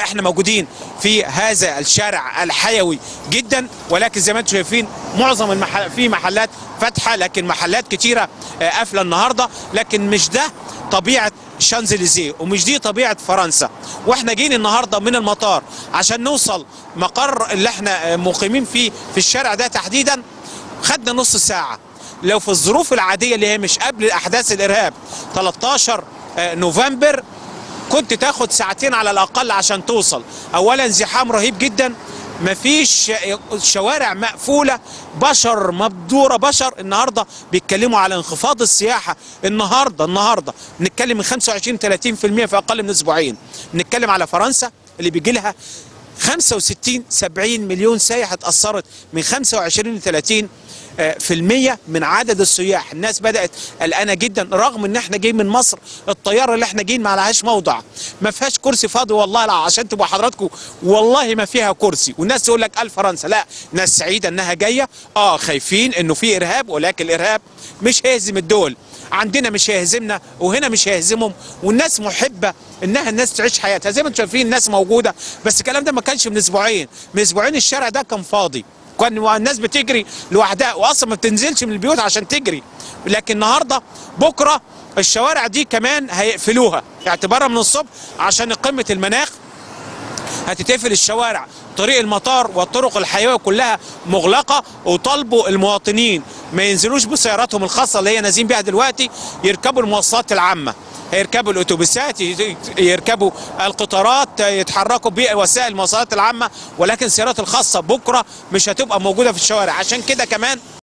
احنا موجودين في هذا الشارع الحيوي جدا ولكن زي ما انتم شايفين معظم المحل في محلات فاتحه لكن محلات كتيره آه، قافله النهارده لكن مش ده طبيعه شانزليزيه ومش دي طبيعه فرنسا واحنا جايين النهارده من المطار عشان نوصل مقر اللي احنا آه، مقيمين فيه في الشارع ده تحديدا خدنا نص ساعه لو في الظروف العاديه اللي هي مش قبل احداث الارهاب 13 آه، نوفمبر كنت تاخد ساعتين على الاقل عشان توصل اولا زحام رهيب جدا مفيش شوارع مقفوله بشر مبدوره بشر النهارده بيتكلموا على انخفاض السياحه النهارده النهارده نتكلم من 25 30% في اقل من اسبوعين نتكلم على فرنسا اللي بيجي لها 65 70 مليون سايح اتاثرت من 25 ل 30 آه، في المية من عدد السياح الناس بدأت قلقانة جدا رغم ان احنا جايين من مصر الطيارة اللي احنا جايين ما لهاش موضع ما فيهاش كرسي فاضي والله لا عشان تبقوا حضراتكم والله ما فيها كرسي والناس تقول لك قال فرنسا لا ناس سعيدة انها جاية اه خايفين انه في ارهاب ولكن الارهاب مش هيهزم الدول عندنا مش هيهزمنا وهنا مش هيهزمهم والناس محبة انها الناس تعيش حياتها زي ما انتم شايفين الناس موجودة بس الكلام ده ما كانش من اسبوعين من اسبوعين الشارع ده كان فاضي كان الناس بتجري لوحدها واصلا ما بتنزلش من البيوت عشان تجري لكن النهارده بكره الشوارع دي كمان هيقفلوها اعتبارا من الصبح عشان قمه المناخ هتتقفل الشوارع طريق المطار والطرق الحيويه كلها مغلقه وطالبوا المواطنين ما ينزلوش بسياراتهم الخاصه اللي هي نازلين بيها دلوقتي يركبوا المواصلات العامه هيركبوا الاتوبيسات ي- يركبوا القطارات يتحركوا بوسائل المواصلات العامه ولكن السيارات الخاصه بكره مش هتبقى موجوده في الشوارع عشان كده كمان